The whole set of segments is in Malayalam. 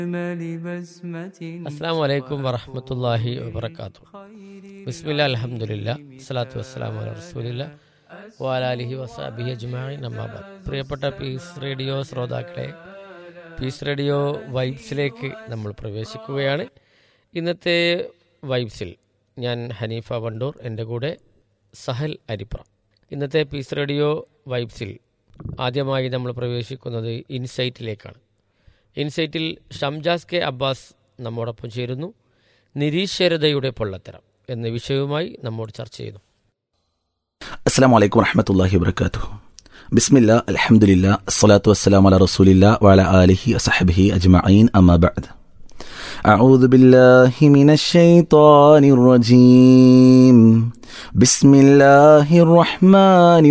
അസ്സാം വലൈക്കും വറഹമത്തല്ലാഹി വബർക്കാത്തു ബിസ്മില്ല അലഹമുല്ല സ്വലാത്തു വസ്സലാം അല റസൂലില്ല വാലാലിഹി വസാബിഹി അജ്മായി നമ്മാബാദ് പ്രിയപ്പെട്ട പീസ് റേഡിയോ ശ്രോതാക്കളെ പീസ് റേഡിയോ വൈബ്സിലേക്ക് നമ്മൾ പ്രവേശിക്കുകയാണ് ഇന്നത്തെ വൈബ്സിൽ ഞാൻ ഹനീഫ വണ്ടൂർ എൻ്റെ കൂടെ സഹൽ അരിപ്ര ഇന്നത്തെ പീസ് റേഡിയോ വൈബ്സിൽ ആദ്യമായി നമ്മൾ പ്രവേശിക്കുന്നത് ഇൻസൈറ്റിലേക്കാണ് ഇൻസൈറ്റിൽ ഷംജാസ് കെ അബ്ബാസ് നമ്മോടൊപ്പം ചേരുന്നു നിരീശ്വരതയുടെ പൊള്ളത്തരം എന്ന വിഷയവുമായി നമ്മോട് ചർച്ച ചെയ്യുന്നു السلام عليكم ورحمة الله وبركاته بسم الله الحمد لله الصلاة والسلام على رسول الله وعلى آله وصحبه أجمعين أما بعد أعوذ بالله من الشيطان الرجيم بسم الله الرحمن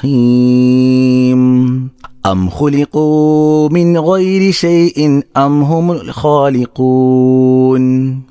الرحيم أم خلقوا من غير شيء أم هم الخالقون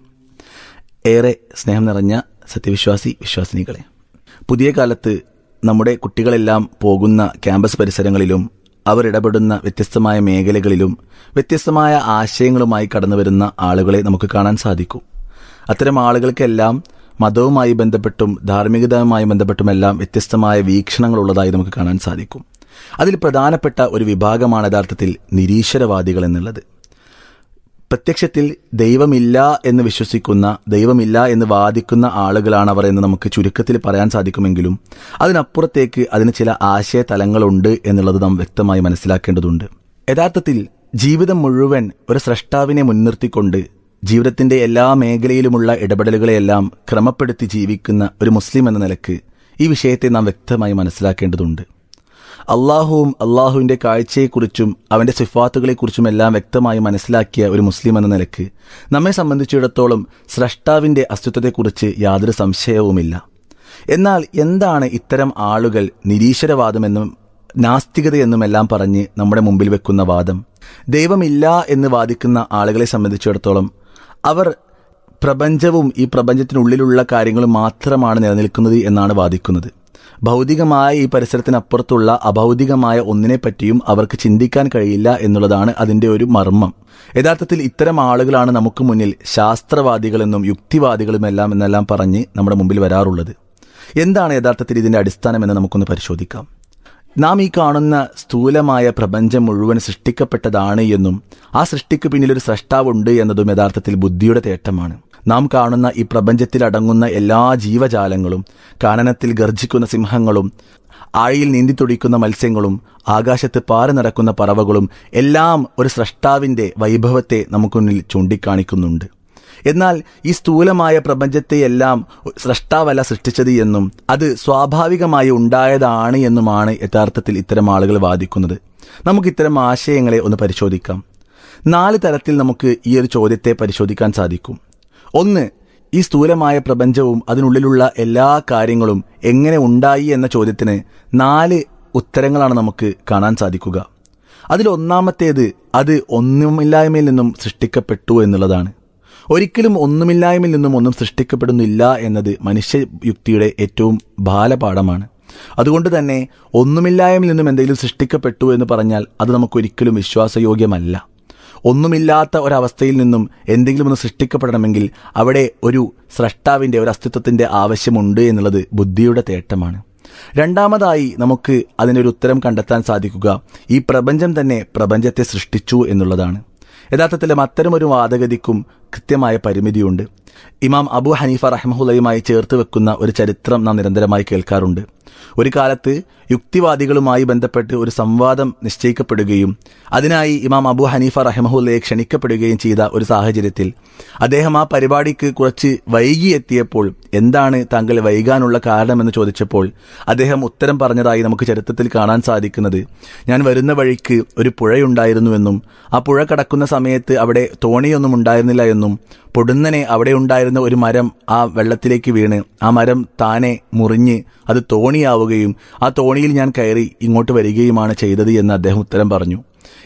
ഏറെ സ്നേഹം നിറഞ്ഞ സത്യവിശ്വാസി വിശ്വാസിനികളെ പുതിയ കാലത്ത് നമ്മുടെ കുട്ടികളെല്ലാം പോകുന്ന ക്യാമ്പസ് പരിസരങ്ങളിലും അവർ ഇടപെടുന്ന വ്യത്യസ്തമായ മേഖലകളിലും വ്യത്യസ്തമായ ആശയങ്ങളുമായി കടന്നുവരുന്ന ആളുകളെ നമുക്ക് കാണാൻ സാധിക്കും അത്തരം ആളുകൾക്കെല്ലാം മതവുമായി ബന്ധപ്പെട്ടും ധാർമ്മികതയുമായി ബന്ധപ്പെട്ടുമെല്ലാം വ്യത്യസ്തമായ വീക്ഷണങ്ങളുള്ളതായി നമുക്ക് കാണാൻ സാധിക്കും അതിൽ പ്രധാനപ്പെട്ട ഒരു വിഭാഗമാണ് യഥാർത്ഥത്തിൽ നിരീശ്വരവാദികൾ എന്നുള്ളത് പ്രത്യക്ഷത്തിൽ ദൈവമില്ല എന്ന് വിശ്വസിക്കുന്ന ദൈവമില്ല എന്ന് വാദിക്കുന്ന ആളുകളാണ് അവർ എന്ന് നമുക്ക് ചുരുക്കത്തിൽ പറയാൻ സാധിക്കുമെങ്കിലും അതിനപ്പുറത്തേക്ക് അതിന് ചില ആശയ തലങ്ങളുണ്ട് എന്നുള്ളത് നാം വ്യക്തമായി മനസ്സിലാക്കേണ്ടതുണ്ട് യഥാർത്ഥത്തിൽ ജീവിതം മുഴുവൻ ഒരു സ്രഷ്ടാവിനെ മുൻനിർത്തിക്കൊണ്ട് ജീവിതത്തിന്റെ എല്ലാ മേഖലയിലുമുള്ള ഇടപെടലുകളെയെല്ലാം ക്രമപ്പെടുത്തി ജീവിക്കുന്ന ഒരു മുസ്ലിം എന്ന നിലക്ക് ഈ വിഷയത്തെ നാം വ്യക്തമായി മനസ്സിലാക്കേണ്ടതുണ്ട് അള്ളാഹുവും അള്ളാഹുവിന്റെ കാഴ്ചയെക്കുറിച്ചും അവന്റെ സിഫാത്തുകളെക്കുറിച്ചും എല്ലാം വ്യക്തമായി മനസ്സിലാക്കിയ ഒരു മുസ്ലിം എന്ന നിലക്ക് നമ്മെ സംബന്ധിച്ചിടത്തോളം സ്രഷ്ടാവിന്റെ അസ്തിത്വത്തെക്കുറിച്ച് യാതൊരു സംശയവുമില്ല എന്നാൽ എന്താണ് ഇത്തരം ആളുകൾ നിരീശ്വരവാദമെന്നും നാസ്തികതയെന്നുമെല്ലാം പറഞ്ഞ് നമ്മുടെ മുമ്പിൽ വെക്കുന്ന വാദം ദൈവമില്ല എന്ന് വാദിക്കുന്ന ആളുകളെ സംബന്ധിച്ചിടത്തോളം അവർ പ്രപഞ്ചവും ഈ പ്രപഞ്ചത്തിനുള്ളിലുള്ള കാര്യങ്ങളും മാത്രമാണ് നിലനിൽക്കുന്നത് എന്നാണ് വാദിക്കുന്നത് ഭൗതികമായ ഈ പരിസരത്തിനപ്പുറത്തുള്ള അഭൗതികമായ ഒന്നിനെപ്പറ്റിയും അവർക്ക് ചിന്തിക്കാൻ കഴിയില്ല എന്നുള്ളതാണ് അതിന്റെ ഒരു മർമ്മം യഥാർത്ഥത്തിൽ ഇത്തരം ആളുകളാണ് നമുക്ക് മുന്നിൽ ശാസ്ത്രവാദികളെന്നും യുക്തിവാദികളുമെല്ലാം എന്നെല്ലാം പറഞ്ഞ് നമ്മുടെ മുമ്പിൽ വരാറുള്ളത് എന്താണ് യഥാർത്ഥത്തിൽ ഇതിന്റെ അടിസ്ഥാനമെന്ന് നമുക്കൊന്ന് പരിശോധിക്കാം നാം ഈ കാണുന്ന സ്ഥൂലമായ പ്രപഞ്ചം മുഴുവൻ സൃഷ്ടിക്കപ്പെട്ടതാണ് എന്നും ആ സൃഷ്ടിക്ക് പിന്നിൽ ഒരു സ്രഷ്ടാവുണ്ട് എന്നതും യഥാർത്ഥത്തിൽ ബുദ്ധിയുടെ തേട്ടമാണ് നാം കാണുന്ന ഈ പ്രപഞ്ചത്തിൽ അടങ്ങുന്ന എല്ലാ ജീവജാലങ്ങളും കാനനത്തിൽ ഗർജിക്കുന്ന സിംഹങ്ങളും ആഴിയിൽ നീന്തിത്തുടിക്കുന്ന മത്സ്യങ്ങളും ആകാശത്ത് പാറി നടക്കുന്ന പറവകളും എല്ലാം ഒരു സ്രഷ്ടാവിന്റെ വൈഭവത്തെ നമുക്ക് മുന്നിൽ ചൂണ്ടിക്കാണിക്കുന്നുണ്ട് എന്നാൽ ഈ സ്ഥൂലമായ പ്രപഞ്ചത്തെയെല്ലാം സ്രഷ്ടാവല്ല സൃഷ്ടിച്ചത് എന്നും അത് സ്വാഭാവികമായി ഉണ്ടായതാണ് എന്നുമാണ് യഥാർത്ഥത്തിൽ ഇത്തരം ആളുകൾ വാദിക്കുന്നത് നമുക്ക് ഇത്തരം ആശയങ്ങളെ ഒന്ന് പരിശോധിക്കാം നാല് തരത്തിൽ നമുക്ക് ഈ ഒരു ചോദ്യത്തെ പരിശോധിക്കാൻ സാധിക്കും ഒന്ന് ഈ സ്ഥൂലമായ പ്രപഞ്ചവും അതിനുള്ളിലുള്ള എല്ലാ കാര്യങ്ങളും എങ്ങനെ ഉണ്ടായി എന്ന ചോദ്യത്തിന് നാല് ഉത്തരങ്ങളാണ് നമുക്ക് കാണാൻ സാധിക്കുക അതിൽ ഒന്നാമത്തേത് അത് ഒന്നുമില്ലായ്മയിൽ നിന്നും സൃഷ്ടിക്കപ്പെട്ടു എന്നുള്ളതാണ് ഒരിക്കലും ഒന്നുമില്ലായ്മയിൽ നിന്നും ഒന്നും സൃഷ്ടിക്കപ്പെടുന്നില്ല എന്നത് മനുഷ്യയുക്തിയുടെ ഏറ്റവും ബാലപാഠമാണ് അതുകൊണ്ട് തന്നെ ഒന്നുമില്ലായ്മയിൽ നിന്നും എന്തെങ്കിലും സൃഷ്ടിക്കപ്പെട്ടു എന്ന് പറഞ്ഞാൽ അത് നമുക്കൊരിക്കലും വിശ്വാസയോഗ്യമല്ല ഒന്നുമില്ലാത്ത ഒരവസ്ഥയിൽ നിന്നും എന്തെങ്കിലും ഒന്ന് സൃഷ്ടിക്കപ്പെടണമെങ്കിൽ അവിടെ ഒരു സ്രഷ്ടാവിന്റെ ഒരു അസ്തിത്വത്തിന്റെ ആവശ്യമുണ്ട് എന്നുള്ളത് ബുദ്ധിയുടെ തേട്ടമാണ് രണ്ടാമതായി നമുക്ക് അതിനൊരു ഉത്തരം കണ്ടെത്താൻ സാധിക്കുക ഈ പ്രപഞ്ചം തന്നെ പ്രപഞ്ചത്തെ സൃഷ്ടിച്ചു എന്നുള്ളതാണ് യഥാർത്ഥത്തിൽ അത്തരമൊരു വാദഗതിക്കും കൃത്യമായ പരിമിതിയുണ്ട് ഇമാം അബു ഹനീഫ റഹ്മുല്ലയുമായി ചേർത്ത് വെക്കുന്ന ഒരു ചരിത്രം നാം നിരന്തരമായി കേൾക്കാറുണ്ട് ഒരു കാലത്ത് യുക്തിവാദികളുമായി ബന്ധപ്പെട്ട് ഒരു സംവാദം നിശ്ചയിക്കപ്പെടുകയും അതിനായി ഇമാം അബു ഹനീഫ റഹ്മുല്ലയെ ക്ഷണിക്കപ്പെടുകയും ചെയ്ത ഒരു സാഹചര്യത്തിൽ അദ്ദേഹം ആ പരിപാടിക്ക് കുറച്ച് വൈകി എത്തിയപ്പോൾ എന്താണ് താങ്കൾ വൈകാനുള്ള കാരണമെന്ന് ചോദിച്ചപ്പോൾ അദ്ദേഹം ഉത്തരം പറഞ്ഞതായി നമുക്ക് ചരിത്രത്തിൽ കാണാൻ സാധിക്കുന്നത് ഞാൻ വരുന്ന വഴിക്ക് ഒരു പുഴയുണ്ടായിരുന്നുവെന്നും ആ പുഴ കടക്കുന്ന സമയത്ത് അവിടെ തോണിയൊന്നും ഉണ്ടായിരുന്നില്ല എന്നും പൊടുന്നനെ അവിടെ ഉണ്ടായിരുന്ന ഒരു മരം ആ വെള്ളത്തിലേക്ക് വീണ് ആ മരം താനെ മുറിഞ്ഞ് അത് തോണിയാവുകയും ആ തോണിയിൽ ഞാൻ കയറി ഇങ്ങോട്ട് വരികയുമാണ് ചെയ്തത് എന്ന് അദ്ദേഹം ഉത്തരം പറഞ്ഞു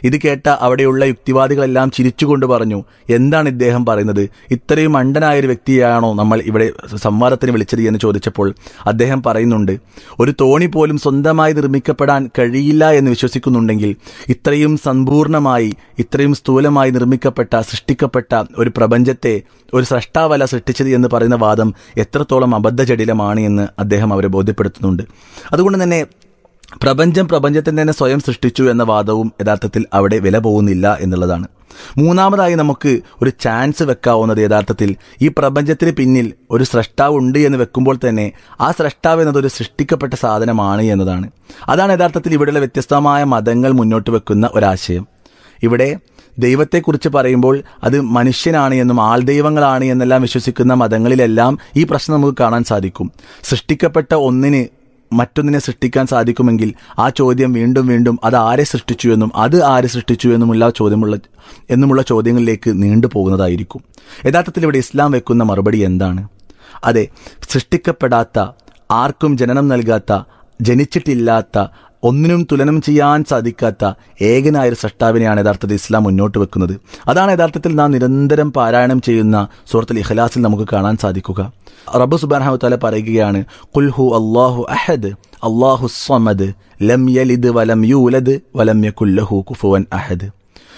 ഇത് കേട്ട അവിടെയുള്ള യുക്തിവാദികളെല്ലാം ചിരിച്ചുകൊണ്ട് പറഞ്ഞു എന്താണ് ഇദ്ദേഹം പറയുന്നത് ഇത്രയും മണ്ടനായ ഒരു വ്യക്തിയാണോ നമ്മൾ ഇവിടെ സംവാദത്തിന് വിളിച്ചത് എന്ന് ചോദിച്ചപ്പോൾ അദ്ദേഹം പറയുന്നുണ്ട് ഒരു തോണി പോലും സ്വന്തമായി നിർമ്മിക്കപ്പെടാൻ കഴിയില്ല എന്ന് വിശ്വസിക്കുന്നുണ്ടെങ്കിൽ ഇത്രയും സമ്പൂർണമായി ഇത്രയും സ്ഥൂലമായി നിർമ്മിക്കപ്പെട്ട സൃഷ്ടിക്കപ്പെട്ട ഒരു പ്രപഞ്ചത്തെ ഒരു സൃഷ്ടാവല സൃഷ്ടിച്ചത് എന്ന് പറയുന്ന വാദം എത്രത്തോളം അബദ്ധജടിലമാണ് എന്ന് അദ്ദേഹം അവരെ ബോധ്യപ്പെടുത്തുന്നുണ്ട് അതുകൊണ്ട് തന്നെ പ്രപഞ്ചം പ്രപഞ്ചത്തെ തന്നെ സ്വയം സൃഷ്ടിച്ചു എന്ന വാദവും യഥാർത്ഥത്തിൽ അവിടെ വില പോകുന്നില്ല എന്നുള്ളതാണ് മൂന്നാമതായി നമുക്ക് ഒരു ചാൻസ് വെക്കാവുന്നത് യഥാർത്ഥത്തിൽ ഈ പ്രപഞ്ചത്തിന് പിന്നിൽ ഒരു സ്രഷ്ടാവ് ഉണ്ട് എന്ന് വെക്കുമ്പോൾ തന്നെ ആ സ്രഷ്ടാവ് എന്നത് ഒരു സൃഷ്ടിക്കപ്പെട്ട സാധനമാണ് എന്നതാണ് അതാണ് യഥാർത്ഥത്തിൽ ഇവിടെയുള്ള വ്യത്യസ്തമായ മതങ്ങൾ മുന്നോട്ട് വെക്കുന്ന ഒരാശയം ഇവിടെ ദൈവത്തെക്കുറിച്ച് പറയുമ്പോൾ അത് മനുഷ്യനാണ് എന്നും ആൾദൈവങ്ങളാണ് എന്നെല്ലാം വിശ്വസിക്കുന്ന മതങ്ങളിലെല്ലാം ഈ പ്രശ്നം നമുക്ക് കാണാൻ സാധിക്കും സൃഷ്ടിക്കപ്പെട്ട ഒന്നിന് മറ്റൊന്നിനെ സൃഷ്ടിക്കാൻ സാധിക്കുമെങ്കിൽ ആ ചോദ്യം വീണ്ടും വീണ്ടും അത് ആരെ സൃഷ്ടിച്ചു എന്നും അത് ആരെ സൃഷ്ടിച്ചു എന്നുമുള്ള ചോദ്യമുള്ള എന്നുമുള്ള ചോദ്യങ്ങളിലേക്ക് നീണ്ടു പോകുന്നതായിരിക്കും യഥാർത്ഥത്തിൽ ഇവിടെ ഇസ്ലാം വെക്കുന്ന മറുപടി എന്താണ് അതെ സൃഷ്ടിക്കപ്പെടാത്ത ആർക്കും ജനനം നൽകാത്ത ജനിച്ചിട്ടില്ലാത്ത ഒന്നിനും തുലനം ചെയ്യാൻ സാധിക്കാത്ത ഏകനായ ഒരു സൃഷ്ടാവിനെയാണ് യഥാർത്ഥത്തിൽ ഇസ്ലാം മുന്നോട്ട് വെക്കുന്നത് അതാണ് യഥാർത്ഥത്തിൽ നാം നിരന്തരം പാരായണം ചെയ്യുന്ന സുഹൃത്തുൽ ഇഖ്ലാസിൽ നമുക്ക് കാണാൻ സാധിക്കുക റബ്ബു സുബാനഹു താല പറയുകയാണ് കുൽഹു അള്ളാഹു അഹദ് അള്ളാഹു സ്വമദ് ലം യലിദ് വലം യൂലദ് വലം യകുല്ലഹു കുഫുവൻ അഹദ്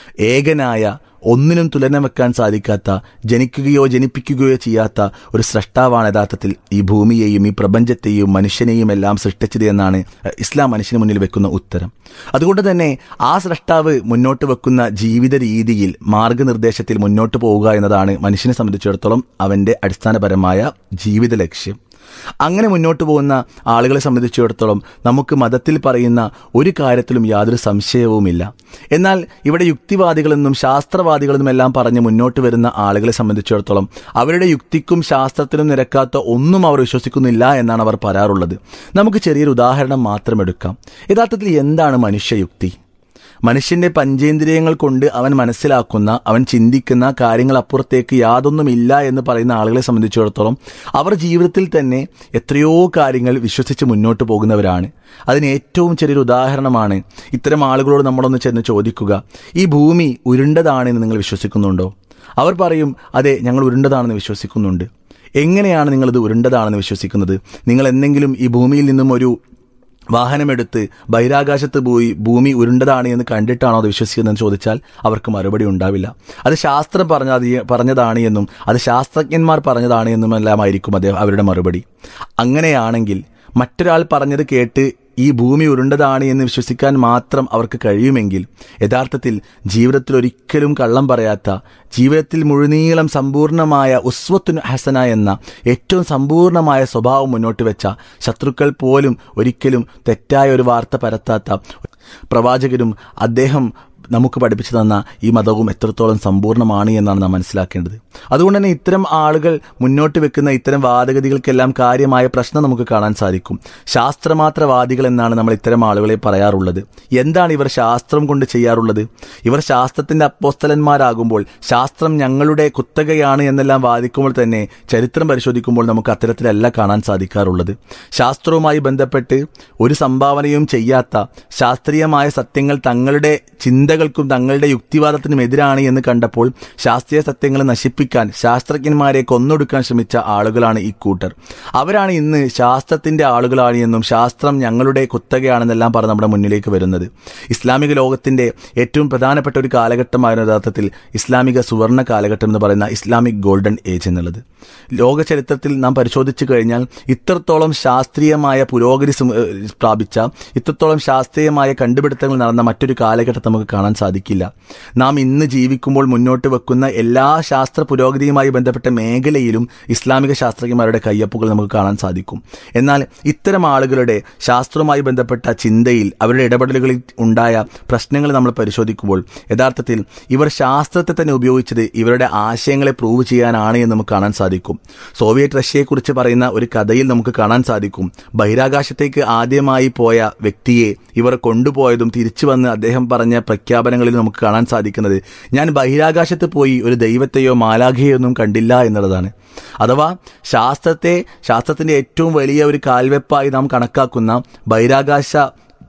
ഏകനായ ഒന്നിനും തുലനം വെക്കാൻ സാധിക്കാത്ത ജനിക്കുകയോ ജനിപ്പിക്കുകയോ ചെയ്യാത്ത ഒരു സൃഷ്ടാവാണ് യഥാർത്ഥത്തിൽ ഈ ഭൂമിയെയും ഈ പ്രപഞ്ചത്തെയും മനുഷ്യനെയും എല്ലാം സൃഷ്ടിച്ചത് എന്നാണ് ഇസ്ലാം മനുഷ്യന് മുന്നിൽ വെക്കുന്ന ഉത്തരം അതുകൊണ്ട് തന്നെ ആ സൃഷ്ടാവ് മുന്നോട്ട് വെക്കുന്ന ജീവിത രീതിയിൽ മാർഗനിർദ്ദേശത്തിൽ മുന്നോട്ട് പോവുക എന്നതാണ് മനുഷ്യനെ സംബന്ധിച്ചിടത്തോളം അവന്റെ അടിസ്ഥാനപരമായ ജീവിത ലക്ഷ്യം അങ്ങനെ മുന്നോട്ട് പോകുന്ന ആളുകളെ സംബന്ധിച്ചിടത്തോളം നമുക്ക് മതത്തിൽ പറയുന്ന ഒരു കാര്യത്തിലും യാതൊരു സംശയവുമില്ല എന്നാൽ ഇവിടെ യുക്തിവാദികളെന്നും ശാസ്ത്രവാദികളെന്നും എല്ലാം പറഞ്ഞ് മുന്നോട്ട് വരുന്ന ആളുകളെ സംബന്ധിച്ചിടത്തോളം അവരുടെ യുക്തിക്കും ശാസ്ത്രത്തിനും നിരക്കാത്ത ഒന്നും അവർ വിശ്വസിക്കുന്നില്ല എന്നാണ് അവർ പറയാറുള്ളത് നമുക്ക് ചെറിയൊരു ഉദാഹരണം മാത്രം എടുക്കാം യഥാർത്ഥത്തിൽ എന്താണ് മനുഷ്യയുക്തി മനുഷ്യന്റെ പഞ്ചേന്ദ്രിയങ്ങൾ കൊണ്ട് അവൻ മനസ്സിലാക്കുന്ന അവൻ ചിന്തിക്കുന്ന കാര്യങ്ങൾ അപ്പുറത്തേക്ക് യാതൊന്നുമില്ല എന്ന് പറയുന്ന ആളുകളെ സംബന്ധിച്ചിടത്തോളം അവർ ജീവിതത്തിൽ തന്നെ എത്രയോ കാര്യങ്ങൾ വിശ്വസിച്ച് മുന്നോട്ട് പോകുന്നവരാണ് അതിന് ഏറ്റവും ചെറിയൊരു ഉദാഹരണമാണ് ഇത്തരം ആളുകളോട് നമ്മളൊന്ന് ചെന്ന് ചോദിക്കുക ഈ ഭൂമി ഉരുണ്ടതാണെന്ന് നിങ്ങൾ വിശ്വസിക്കുന്നുണ്ടോ അവർ പറയും അതെ ഞങ്ങൾ ഉരുണ്ടതാണെന്ന് വിശ്വസിക്കുന്നുണ്ട് എങ്ങനെയാണ് നിങ്ങളിത് ഉരുണ്ടതാണെന്ന് വിശ്വസിക്കുന്നത് നിങ്ങൾ എന്തെങ്കിലും ഈ ഭൂമിയിൽ നിന്നും ഒരു വാഹനമെടുത്ത് ബഹിരാകാശത്ത് പോയി ഭൂമി ഉരുണ്ടതാണ് എന്ന് കണ്ടിട്ടാണോ അത് വിശ്വസിക്കുന്നതെന്ന് ചോദിച്ചാൽ അവർക്ക് മറുപടി ഉണ്ടാവില്ല അത് ശാസ്ത്രം പറഞ്ഞ പറഞ്ഞതാണ് എന്നും അത് ശാസ്ത്രജ്ഞന്മാർ പറഞ്ഞതാണ് എന്നും എല്ലാമായിരിക്കും അദ്ദേഹം അവരുടെ മറുപടി അങ്ങനെയാണെങ്കിൽ മറ്റൊരാൾ പറഞ്ഞത് കേട്ട് ഈ ഭൂമി ഉരുണ്ടതാണ് എന്ന് വിശ്വസിക്കാൻ മാത്രം അവർക്ക് കഴിയുമെങ്കിൽ യഥാർത്ഥത്തിൽ ജീവിതത്തിൽ ഒരിക്കലും കള്ളം പറയാത്ത ജീവിതത്തിൽ മുഴുനീളം സമ്പൂർണമായ ഉസ്വത്തുൻ ഹസന എന്ന ഏറ്റവും സമ്പൂർണമായ സ്വഭാവം മുന്നോട്ട് വെച്ച ശത്രുക്കൾ പോലും ഒരിക്കലും തെറ്റായ ഒരു വാർത്ത പരത്താത്ത പ്രവാചകരും അദ്ദേഹം നമുക്ക് പഠിപ്പിച്ചു തന്ന ഈ മതവും എത്രത്തോളം സമ്പൂർണ്ണമാണ് എന്നാണ് നാം മനസ്സിലാക്കേണ്ടത് അതുകൊണ്ട് തന്നെ ഇത്തരം ആളുകൾ മുന്നോട്ട് വെക്കുന്ന ഇത്തരം വാദഗതികൾക്കെല്ലാം കാര്യമായ പ്രശ്നം നമുക്ക് കാണാൻ സാധിക്കും ശാസ്ത്രമാത്രവാദികൾ എന്നാണ് നമ്മൾ ഇത്തരം ആളുകളെ പറയാറുള്ളത് എന്താണ് ഇവർ ശാസ്ത്രം കൊണ്ട് ചെയ്യാറുള്ളത് ഇവർ ശാസ്ത്രത്തിന്റെ അപ്പോസ്തലന്മാരാകുമ്പോൾ ശാസ്ത്രം ഞങ്ങളുടെ കുത്തകയാണ് എന്നെല്ലാം വാദിക്കുമ്പോൾ തന്നെ ചരിത്രം പരിശോധിക്കുമ്പോൾ നമുക്ക് അത്തരത്തിലല്ല കാണാൻ സാധിക്കാറുള്ളത് ശാസ്ത്രവുമായി ബന്ധപ്പെട്ട് ഒരു സംഭാവനയും ചെയ്യാത്ത ശാസ്ത്രീയമായ സത്യങ്ങൾ തങ്ങളുടെ ചിന്തകൾക്കും തങ്ങളുടെ യുക്തിവാദത്തിനും എതിരാണ് എന്ന് കണ്ടപ്പോൾ ശാസ്ത്രീയ സത്യങ്ങളെ നശിപ്പിക്കാൻ ശാസ്ത്രജ്ഞന്മാരെ കൊന്നൊടുക്കാൻ ശ്രമിച്ച ആളുകളാണ് ഈ കൂട്ടർ അവരാണ് ഇന്ന് ശാസ്ത്രത്തിന്റെ ആളുകളാണ് എന്നും ശാസ്ത്രം ഞങ്ങളുടെ കുത്തകയാണെന്നെല്ലാം പറഞ്ഞ് നമ്മുടെ മുന്നിലേക്ക് വരുന്നത് ഇസ്ലാമിക ലോകത്തിന്റെ ഏറ്റവും പ്രധാനപ്പെട്ട ഒരു കാലഘട്ടമായിരുന്നു യഥാർത്ഥത്തിൽ ഇസ്ലാമിക സുവർണ കാലഘട്ടം എന്ന് പറയുന്ന ഇസ്ലാമിക് ഗോൾഡൻ ഏജ് എന്നുള്ളത് ലോക ചരിത്രത്തിൽ നാം പരിശോധിച്ചു കഴിഞ്ഞാൽ ഇത്രത്തോളം ശാസ്ത്രീയമായ പുരോഗതി പ്രാപിച്ച ഇത്രത്തോളം ശാസ്ത്രീയമായ കണ്ടുപിടുത്തങ്ങൾ നടന്ന മറ്റൊരു കാലഘട്ടം നമുക്ക് കാണാൻ സാധിക്കില്ല നാം ഇന്ന് ജീവിക്കുമ്പോൾ മുന്നോട്ട് വെക്കുന്ന എല്ലാ ശാസ്ത്ര പുരോഗതിയുമായി ബന്ധപ്പെട്ട മേഖലയിലും ഇസ്ലാമിക ശാസ്ത്രജ്ഞന്മാരുടെ കയ്യൊപ്പുകൾ നമുക്ക് കാണാൻ സാധിക്കും എന്നാൽ ഇത്തരം ആളുകളുടെ ശാസ്ത്രവുമായി ബന്ധപ്പെട്ട ചിന്തയിൽ അവരുടെ ഇടപെടലുകളിൽ ഉണ്ടായ പ്രശ്നങ്ങൾ നമ്മൾ പരിശോധിക്കുമ്പോൾ യഥാർത്ഥത്തിൽ ഇവർ ശാസ്ത്രത്തെ തന്നെ ഉപയോഗിച്ചത് ഇവരുടെ ആശയങ്ങളെ പ്രൂവ് ചെയ്യാനാണ് എന്ന് നമുക്ക് കാണാൻ സാധിക്കും സോവിയറ്റ് റഷ്യയെക്കുറിച്ച് പറയുന്ന ഒരു കഥയിൽ നമുക്ക് കാണാൻ സാധിക്കും ബഹിരാകാശത്തേക്ക് ആദ്യമായി പോയ വ്യക്തിയെ ഇവർ കൊണ്ടുപോയതും തിരിച്ചു വന്ന് അദ്ദേഹം പറഞ്ഞ പ്രഖ്യാപനങ്ങളിൽ നമുക്ക് കാണാൻ സാധിക്കുന്നത് ഞാൻ ബഹിരാകാശത്ത് പോയി ഒരു ദൈവത്തെയോ മാലാഖയോ ഒന്നും കണ്ടില്ല എന്നുള്ളതാണ് അഥവാ ശാസ്ത്രത്തെ ശാസ്ത്രത്തിന്റെ ഏറ്റവും വലിയ ഒരു കാൽവെപ്പായി നാം കണക്കാക്കുന്ന ബഹിരാകാശ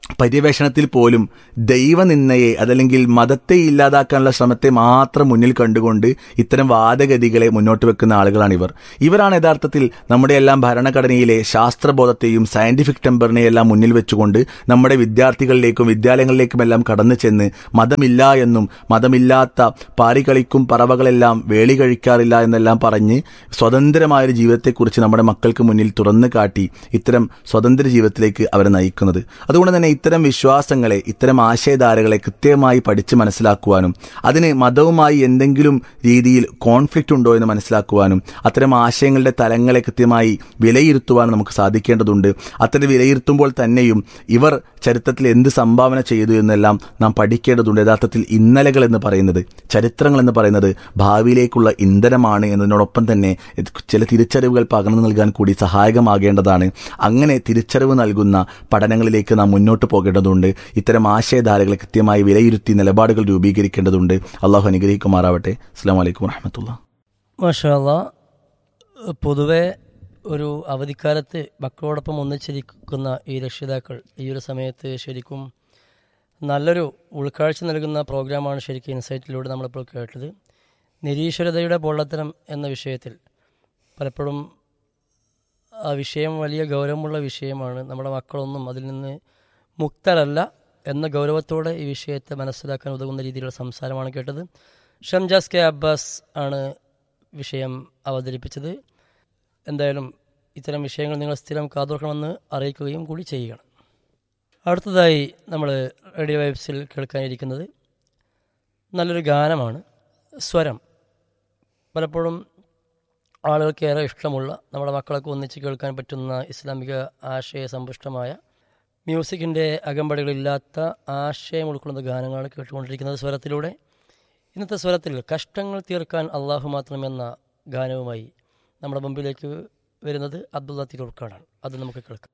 പര്യവേഷണത്തിൽ പോലും ദൈവനിന്ദയെ അതല്ലെങ്കിൽ മതത്തെ ഇല്ലാതാക്കാനുള്ള ശ്രമത്തെ മാത്രം മുന്നിൽ കണ്ടുകൊണ്ട് ഇത്തരം വാദഗതികളെ മുന്നോട്ട് വെക്കുന്ന ആളുകളാണ് ഇവർ ഇവരാണ് യഥാർത്ഥത്തിൽ നമ്മുടെ എല്ലാം ഭരണഘടനയിലെ ശാസ്ത്രബോധത്തെയും സയന്റിഫിക് ടെമ്പറിനെയും എല്ലാം മുന്നിൽ വെച്ചുകൊണ്ട് നമ്മുടെ വിദ്യാർത്ഥികളിലേക്കും വിദ്യാലയങ്ങളിലേക്കുമെല്ലാം കടന്നു ചെന്ന് മതമില്ല എന്നും മതമില്ലാത്ത പാരികളിക്കും പറവകളെല്ലാം വേളി കഴിക്കാറില്ല എന്നെല്ലാം പറഞ്ഞ് സ്വതന്ത്രമായൊരു ജീവിതത്തെക്കുറിച്ച് നമ്മുടെ മക്കൾക്ക് മുന്നിൽ തുറന്നു കാട്ടി ഇത്തരം സ്വതന്ത്ര ജീവിതത്തിലേക്ക് അവരെ നയിക്കുന്നത് അതുകൊണ്ട് തന്നെ ഇത്തരം വിശ്വാസങ്ങളെ ഇത്തരം ആശയധാരകളെ കൃത്യമായി പഠിച്ച് മനസ്സിലാക്കുവാനും അതിന് മതവുമായി എന്തെങ്കിലും രീതിയിൽ കോൺഫ്ലിക്റ്റ് ഉണ്ടോ എന്ന് മനസ്സിലാക്കുവാനും അത്തരം ആശയങ്ങളുടെ തലങ്ങളെ കൃത്യമായി വിലയിരുത്തുവാനും നമുക്ക് സാധിക്കേണ്ടതുണ്ട് അത്തരം വിലയിരുത്തുമ്പോൾ തന്നെയും ഇവർ ചരിത്രത്തിൽ എന്ത് സംഭാവന ചെയ്തു എന്നെല്ലാം നാം പഠിക്കേണ്ടതുണ്ട് യഥാർത്ഥത്തിൽ ഇന്നലകൾ എന്ന് പറയുന്നത് ചരിത്രങ്ങൾ എന്ന് പറയുന്നത് ഭാവിയിലേക്കുള്ള ഇന്ധനമാണ് എന്നതിനോടൊപ്പം തന്നെ ചില തിരിച്ചറിവുകൾ പകർന്നു നൽകാൻ കൂടി സഹായകമാകേണ്ടതാണ് അങ്ങനെ തിരിച്ചറിവ് നൽകുന്ന പഠനങ്ങളിലേക്ക് നാം മുന്നോട്ട് പോകേണ്ടതുണ്ട് ഇത്തരം ആശയധാരകളെ കൃത്യമായി വിലയിരുത്തി നിലപാടുകൾ രൂപീകരിക്കേണ്ടതുണ്ട് അള്ളാഹു അനുഗ്രഹിക്കുമാറാവട്ടെ അസ്സാം വലൈക്കും വാഹമത്തുള്ള മാഷാല്ല പൊതുവെ ഒരു അവധിക്കാലത്ത് മക്കളോടൊപ്പം ഒന്നിച്ചിരിക്കുന്ന ഈ രക്ഷിതാക്കൾ ഈ ഒരു സമയത്ത് ശരിക്കും നല്ലൊരു ഉൾക്കാഴ്ച നൽകുന്ന പ്രോഗ്രാമാണ് ശരിക്കും ഇൻസൈറ്റിലൂടെ നമ്മളിപ്പോൾ കേട്ടത് നിരീശ്വരതയുടെ പൊള്ളത്തരം എന്ന വിഷയത്തിൽ പലപ്പോഴും ആ വിഷയം വലിയ ഗൗരവമുള്ള വിഷയമാണ് നമ്മുടെ മക്കളൊന്നും അതിൽ നിന്ന് മുക്തരല്ല എന്ന ഗൗരവത്തോടെ ഈ വിഷയത്തെ മനസ്സിലാക്കാൻ ഉതകുന്ന രീതിയിലുള്ള സംസാരമാണ് കേട്ടത് ഷംജാസ് കെ അബ്ബാസ് ആണ് വിഷയം അവതരിപ്പിച്ചത് എന്തായാലും ഇത്തരം വിഷയങ്ങൾ നിങ്ങൾ സ്ഥിരം കാതോർക്കണമെന്ന് അറിയിക്കുകയും കൂടി ചെയ്യുകയാണ് അടുത്തതായി നമ്മൾ റേഡിയോ വൈബ്സിൽ കേൾക്കാനിരിക്കുന്നത് നല്ലൊരു ഗാനമാണ് സ്വരം പലപ്പോഴും ആളുകൾക്ക് ഏറെ ഇഷ്ടമുള്ള നമ്മുടെ മക്കളൊക്കെ ഒന്നിച്ച് കേൾക്കാൻ പറ്റുന്ന ഇസ്ലാമിക ആശയ സമ്പുഷ്ടമായ മ്യൂസിക്കിൻ്റെ അകമ്പടികളില്ലാത്ത ആശയം ഉൾക്കൊള്ളുന്ന ഗാനങ്ങളാണ് കേട്ടുകൊണ്ടിരിക്കുന്നത് സ്വരത്തിലൂടെ ഇന്നത്തെ സ്വരത്തിൽ കഷ്ടങ്ങൾ തീർക്കാൻ അള്ളാഹു മാത്രമെന്ന ഗാനവുമായി നമ്മുടെ മുമ്പിലേക്ക് വരുന്നത് അബ്ദുള്ള തിരൂർക്കാടാണ് അത് നമുക്ക് കേൾക്കാം